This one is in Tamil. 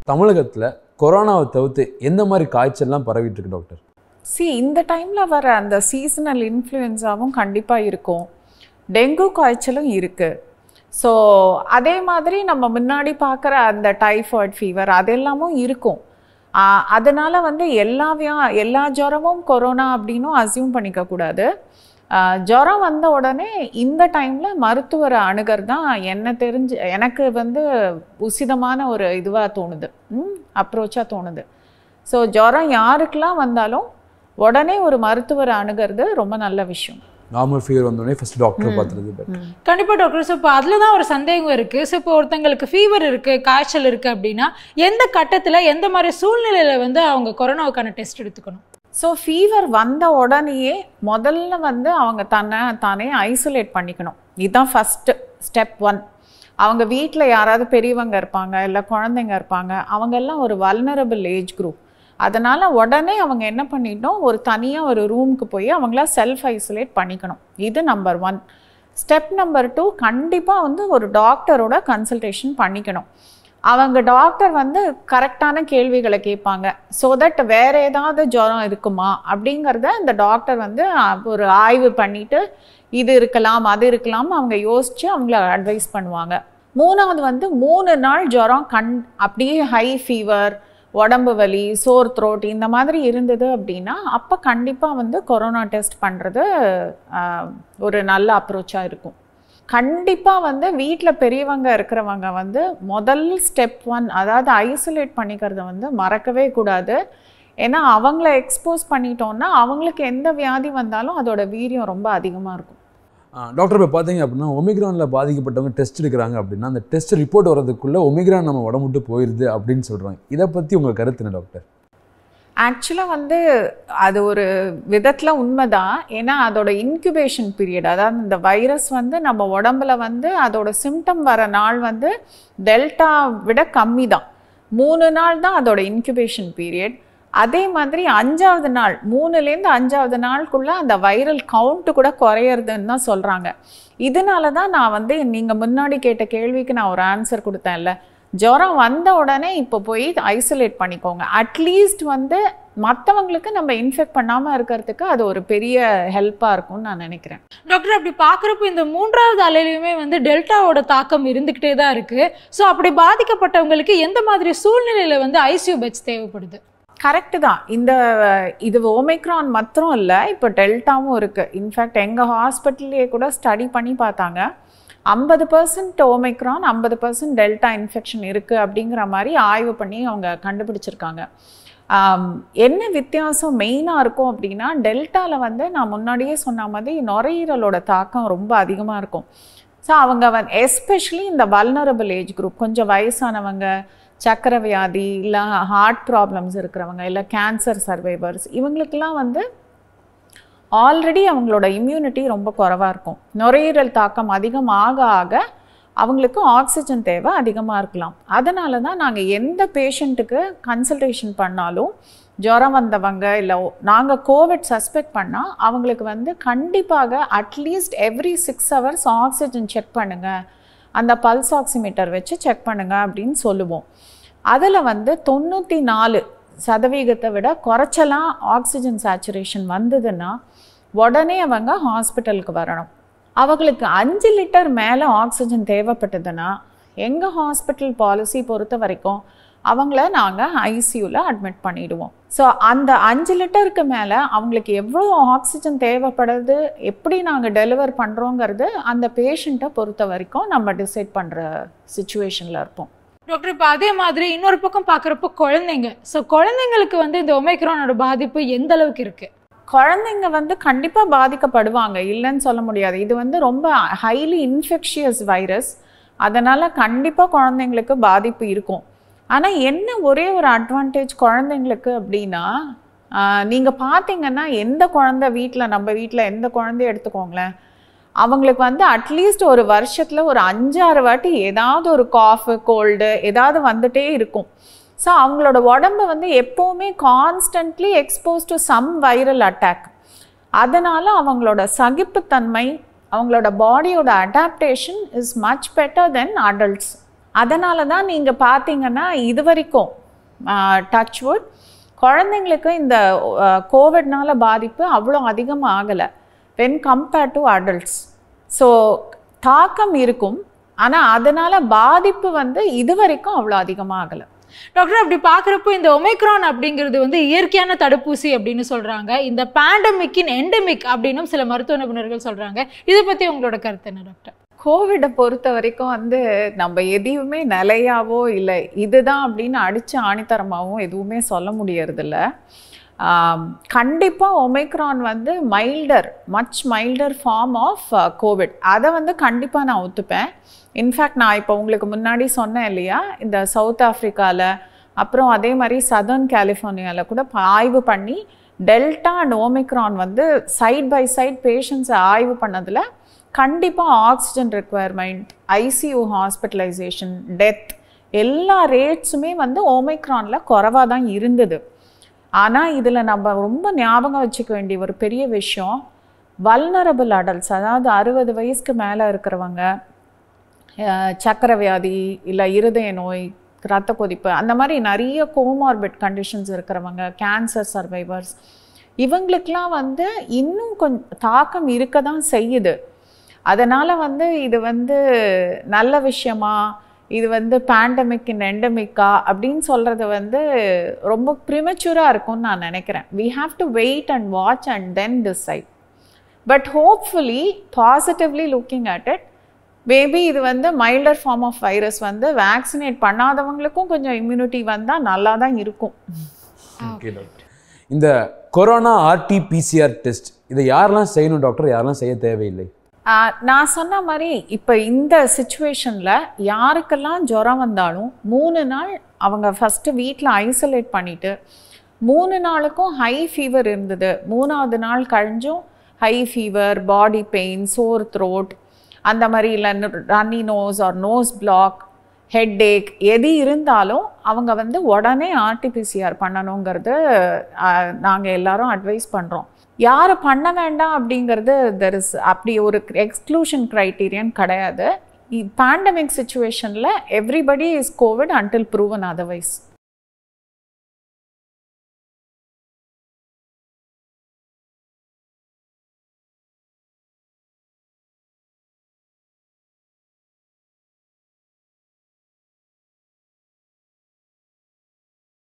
தமிழகத்தில் கொரோனாவை தவிர்த்து எந்த மாதிரி காய்ச்சல்லாம் பரவிட்டு இருக்கு டாக்டர் சி இந்த டைமில் வர அந்த சீசனல் இன்ஃப்ளூயன்ஸாவும் கண்டிப்பாக இருக்கும் டெங்கு காய்ச்சலும் இருக்குது ஸோ அதே மாதிரி நம்ம முன்னாடி பார்க்குற அந்த டைஃபாய்டு ஃபீவர் அதெல்லாமும் இருக்கும் ஆஹ் அதனால வந்து எல்லா வியா எல்லா ஜுரமும் கொரோனா அப்படின்னும் அசியூம் பண்ணிக்கக்கூடாது ஆஹ் ஜுரம் வந்த உடனே இந்த டைமில் மருத்துவரை அணுகர் தான் என்ன தெரிஞ்சு எனக்கு வந்து உசிதமான ஒரு இதுவாக தோணுது அப்ரோச்சாக தோணுது ஸோ ஜுரம் யாருக்கெல்லாம் வந்தாலும் உடனே ஒரு மருத்துவரை அணுகிறது ரொம்ப நல்ல விஷயம் நார்மல் ஃபீவர் வந்தோடனே ஃபர்ஸ்ட் டாக்டர் பார்த்துறது better. கண்டிப்பா டாக்டர் ஸோ இப்போ அதில் தான் ஒரு சந்தேகம் இருக்கு ஸோ இப்போ ஒருத்தங்களுக்கு ஃபீவர் இருக்கு காய்ச்சல் இருக்கு அப்படின்னா எந்த கட்டத்துல எந்த மாதிரி சூழ்நிலையில வந்து அவங்க கொரோனாவுக்கான டெஸ்ட் எடுத்துக்கணும் ஸோ ஃபீவர் வந்த உடனேயே முதல்ல வந்து அவங்க தன்னை தானே ஐசோலேட் பண்ணிக்கணும் இதுதான் ஃபஸ்ட்டு ஸ்டெப் ஒன் அவங்க வீட்டில் யாராவது பெரியவங்க இருப்பாங்க இல்லை குழந்தைங்க இருப்பாங்க அவங்க எல்லாம் ஒரு வல்னரபிள் ஏஜ் குரூப் அதனால் உடனே அவங்க என்ன பண்ணிட்டோம் ஒரு தனியாக ஒரு ரூமுக்கு போய் அவங்கள செல்ஃப் ஐசோலேட் பண்ணிக்கணும் இது number one step number two கண்டிப்பாக வந்து ஒரு டாக்டரோட கன்சல்டேஷன் பண்ணிக்கணும் அவங்க டாக்டர் வந்து கரெக்டான கேள்விகளை கேட்பாங்க ஸோ தட் வேற ஏதாவது ஜுரம் இருக்குமா அப்படிங்கிறத இந்த டாக்டர் வந்து அஹ், ஒரு ஆய்வு பண்ணிட்டு இது இருக்கலாம் அது இருக்கலாம் அவங்க யோசிச்சு அவங்கள அட்வைஸ் பண்ணுவாங்க மூணாவது வந்து மூணு நாள் ஜுரம் கண் அப்படியே ஹை ஃபீவர் உடம்பு வலி சோர் த்ரோட் இந்த மாதிரி இருந்தது அப்படின்னா அப்போ கண்டிப்பாக வந்து கொரோனா டெஸ்ட் பண்ணுறது ஒரு நல்ல அப்ரோச்சாக இருக்கும் கண்டிப்பாக வந்து வீட்டில் பெரியவங்க இருக்கிறவங்க வந்து முதல் ஸ்டெப் ஒன் அதாவது ஐசோலேட் பண்ணிக்கிறத வந்து மறக்கவே கூடாது ஏன்னா அவங்கள எக்ஸ்போஸ் பண்ணிட்டோம்னா அவங்களுக்கு எந்த வியாதி வந்தாலும் அதோட வீரியம் ரொம்ப அதிகமாக இருக்கும் ஆ, டாக்டர் இப்போ பார்த்தீங்க அப்படின்னா ஒமிக்ரானில் பாதிக்கப்பட்டவங்க டெஸ்ட் எடுக்கிறாங்க அப்படின்னா அந்த டெஸ்ட் ரிப்போர்ட் வரதுக்குள்ளே ஒமிக்ரான் நம்ம உடம்பு விட்டு போயிடுது அப்படின்னு சொல்கிறாங்க இதை பற்றி உங்கள் கருத்து என்ன டாக்டர் ஆக்சுவலாக வந்து அது ஒரு விதத்தில் உண்மைதான் ஏன்னா அதோட இன்குபேஷன் பீரியட் அதாவது இந்த வைரஸ் வந்து நம்ம உடம்புல வந்து அதோட சிம்டம் வர நாள் வந்து டெல்டா விட கம்மி தான் மூணு நாள் தான் அதோட இன்குபேஷன் பீரியட் அதே மாதிரி அஞ்சாவது நாள் மூணுலேருந்து அஞ்சாவது நாளுக்குள்ளே அந்த வைரல் கவுண்ட்டு கூட குறையிறதுன்னு தான் சொல்கிறாங்க இதனால தான் நான் வந்து நீங்கள் முன்னாடி கேட்ட கேள்விக்கு நான் ஒரு ஆன்சர் கொடுத்தேன்ல ஜுரம் வந்த உடனே இப்போ போய் ஐசோலேட் பண்ணிக்கோங்க அட்லீஸ்ட் வந்து மற்றவங்களுக்கு நம்ம இன்ஃபெக்ட் பண்ணாமல் இருக்கிறதுக்கு அது ஒரு பெரிய ஹெல்ப்பாக இருக்கும்னு நான் நினைக்கிறேன் டாக்டர் அப்படி பார்க்குறப்போ இந்த மூன்றாவது அலையிலையுமே வந்து டெல்டாவோட தாக்கம் இருந்துக்கிட்டே தான் இருக்கு ஸோ அப்படி பாதிக்கப்பட்டவங்களுக்கு எந்த மாதிரி சூழ்நிலையில வந்து ஐசியூ பெட்ஸ் தேவைப்படுது கரெக்டு தான் இந்த இது ஓமைக்ரான் மாத்திரம் இல்லை இப்போ டெல்டாவும் இருக்குது இன்ஃபேக்ட் எங்கள் ஹாஸ்பிட்டல்லையே கூட ஸ்டடி பண்ணி பார்த்தாங்க ஐம்பது பர்சன்ட் ஓமைக்ரான் ஐம்பது பர்சன்ட் டெல்டா இன்ஃபெக்ஷன் இருக்குது அப்படிங்கிற மாதிரி ஆய்வு பண்ணி அவங்க கண்டுபிடிச்சிருக்காங்க ஆம், என்ன வித்தியாசம் மெயினாக இருக்கும் அப்படின்னா டெல்டாவில் வந்து நான் முன்னாடியே சொன்ன மாதிரி நுரையீரலோட தாக்கம் ரொம்ப அதிகமாக இருக்கும் ஸோ அவங்க வந்து எஸ்பெஷலி இந்த வல்னரபிள் ஏஜ் குரூப் கொஞ்சம் வயசானவங்க சக்கரை வியாதி இல்லை ஹார்ட் ப்ராப்ளம்ஸ் இருக்கிறவங்க இல்லை கேன்சர் சர்வைவர்ஸ் இவங்களுக்கெல்லாம் வந்து ஆல்ரெடி அவங்களோட இம்யூனிட்டி ரொம்ப குறைவாக இருக்கும் நுரையீரல் தாக்கம் அதிகம் ஆக ஆக அவங்களுக்கு ஆக்சிஜன் தேவை அதிகமாக இருக்கலாம் அதனால தான் நாங்கள் எந்த பேஷண்ட்டுக்கு கன்சல்டேஷன் பண்ணாலும் ஜுரம் வந்தவங்க இல்லை நாங்கள் கோவிட் சஸ்பெக்ட் பண்ணால் அவங்களுக்கு வந்து கண்டிப்பாக at least every six hours oxygen check பண்ணுங்கள் அந்த பல்ஸ் ஆக்சிமீட்டர் வச்சு செக் பண்ணுங்க அப்படின்னு சொல்லுவோம் அதில் வந்து தொண்ணூற்றி நாலு சதவீதத்தை விட குறைச்சலாம் ஆக்சிஜன் சேச்சுரேஷன் வந்ததுன்னா உடனே அவங்க ஹாஸ்பிட்டலுக்கு வரணும் அவங்களுக்கு அஞ்சு லிட்டர் மேலே ஆக்சிஜன் தேவைப்பட்டதுன்னா எங்கள் ஹாஸ்பிட்டல் பாலிசி பொறுத்த வரைக்கும் அவங்கள நாங்கள் ஐசியூவில் அட்மிட் பண்ணிடுவோம் ஸோ அந்த அஞ்சு லிட்டருக்கு மேலே அவங்களுக்கு எவ்வளோ ஆக்சிஜன் தேவைப்படுது எப்படி நாங்கள் டெலிவர் பண்ணுறோங்கிறது அந்த பேஷண்ட்டை பொறுத்த வரைக்கும் நம்ம டிசைட் பண்ணுற சுச்சுவேஷனில் இருப்போம் டாக்டர் இப்போ அதே மாதிரி இன்னொரு பக்கம் பார்க்குறப்போ குழந்தைங்க ஸோ குழந்தைங்களுக்கு வந்து இந்த ஒமைக்ரானோட பாதிப்பு எந்த அளவுக்கு இருக்கு குழந்தைங்க வந்து கண்டிப்பாக பாதிக்கப்படுவாங்க இல்லைன்னு சொல்ல முடியாது இது வந்து ரொம்ப ஹைலி இன்ஃபெக்ஷியஸ் வைரஸ் அதனால் கண்டிப்பாக குழந்தைங்களுக்கு பாதிப்பு இருக்கும் ஆனால் என்ன ஒரே ஒரு அட்வான்டேஜ் குழந்தைங்களுக்கு அப்படின்னா நீங்கள் பார்த்தீங்கன்னா எந்த குழந்தை வீட்டில் நம்ம வீட்டில் எந்த குழந்தைய எடுத்துக்கோங்களேன் அவங்களுக்கு வந்து அட்லீஸ்ட் ஒரு வருஷத்தில் ஒரு அஞ்சாறு வாட்டி ஏதாவது ஒரு காஃபு கோல்டு ஏதாவது வந்துட்டே இருக்கும் ஸோ அவங்களோட உடம்பு வந்து எப்போவுமே constantly expose to some viral attack அதனால் அவங்களோட சகிப்புத்தன்மை அவங்களோட பாடியோட adaptation is much better then adults அதனால தான் நீங்கள் பார்த்தீங்கன்னா இது வரைக்கும் டச்வுட் குழந்தைங்களுக்கு இந்த கோவிட்னால பாதிப்பு அவ்வளோ அதிகமாக ஆகலை when compared to adults so தாக்கம் இருக்கும் ஆனால் அதனால் பாதிப்பு வந்து இது வரைக்கும் அவ்வளோ அதிகமாக ஆகலை டாக்டர் அப்படி பார்க்குறப்போ இந்த ஒமைக்ரான் அப்படிங்கிறது வந்து இயற்கையான தடுப்பூசி அப்படின்னு சொல்றாங்க இந்த பேண்டமிக்கின் எண்டமிக் அப்படின்னும் சில மருத்துவ நிபுணர்கள் சொல்றாங்க இதை பத்தி உங்களோட கருத்து என்ன டாக்டர் கோவிடை பொறுத்த வரைக்கும் வந்து நம்ம எதையுமே நிலையாவோ இல்லை இதுதான் அப்படின்னு அடித்து ஆணித்தரமாகவும் எதுவுமே சொல்ல முடியறதில்ல கண்டிப்பாக ஒமைக்ரான் வந்து milder much milder form of COVID அதை வந்து கண்டிப்பாக நான் ஒத்துப்பேன் இன்ஃபேக்ட் நான் இப்போ உங்களுக்கு முன்னாடி சொன்னேன் இல்லையா இந்த சவுத் ஆஃப்ரிக்காவில் அப்புறம் அதே மாதிரி சதர்ன் கலிஃபோர்னியாவில் கூட ப- ஆய்வு பண்ணி டெல்டா அண்ட் ஓமிக்ரான் வந்து சைட் பை சைட் பேஷண்ட்ஸை ஆய்வு பண்ணதில் கண்டிப்பாக oxygen requirement ICU hospitalisation death எல்லா ரேட்ஸுமே வந்து ஓமைக்ரானில் குறைவாக தான் இருந்தது ஆனால் இதில் நம்ம ரொம்ப ஞாபகம் வச்சுக்க வேண்டிய ஒரு பெரிய விஷயம் வல்னரபிள் அடல்ட்ஸ் அதாவது அறுபது வயசுக்கு மேலே இருக்கிறவங்க அஹ், சக்கரை வியாதி இல்லை இருதய நோய் ரத்த கொதிப்பு அந்த மாதிரி நிறைய கோமார்பிட் கண்டிஷன்ஸ் இருக்கிறவங்க கேன்சர் சர்வைவர்ஸ் இவங்களுக்கெல்லாம் வந்து இன்னும் கொஞ்சம் தாக்கம் இருக்க தான் செய்யுது அதனால் வந்து இது வந்து நல்ல விஷயமா இது வந்து பேண்டமிக் எண்டமிக்கா அப்படின்னு சொல்கிறது வந்து ரொம்ப ப்ரிமச்சூராக இருக்கும்னு நான் நினைக்கிறேன் we have to wait and watch and then decide but hopefully positively looking at it maybe இது வந்து மைல்டர் ஃபார்ம் ஆஃப் வைரஸ் வந்து வேக்சினேட் பண்ணாதவங்களுக்கும் கொஞ்சம் இம்யூனிட்டி வந்தால் நல்லா தான் இருக்கும் ஓகே டாக்டர் இந்த கொரோனா ஆர்டிபிசிஆர் டெஸ்ட் இதை யாரெல்லாம் செய்யணும் டாக்டர் யாரெல்லாம் செய்ய தேவையில்லை ஆஹ் நான் சொன்ன மாதிரி இப்போ இந்த சுச்சுவேஷனில் யாருக்கெல்லாம் ஜுரம் வந்தாலும் மூணு நாள் அவங்க ஃபஸ்ட்டு வீட்டில் ஐசோலேட் பண்ணிவிட்டு மூணு நாளுக்கும் ஹை ஃபீவர் இருந்தது மூணாவது நாள் கழிஞ்சும் high fever body pain sore throat அந்த மாதிரி இல்லை runny nose or nose block headache எது இருந்தாலும் அவங்க வந்து உடனே ஆர்டிபிசிஆர் பண்ணணுங்கிறது நாங்கள் எல்லாரும் அட்வைஸ் பண்ணுறோம் யார் பண்ண வேண்டாம் அப்படிங்கிறது தெர் இஸ் அப்படி ஒரு எக்ஸ்க்ளூஷன் க்ரைட்டீரியன் கிடையாது பேண்டமிக் சுச்சுவேஷனில் everybody is COVID until proven otherwise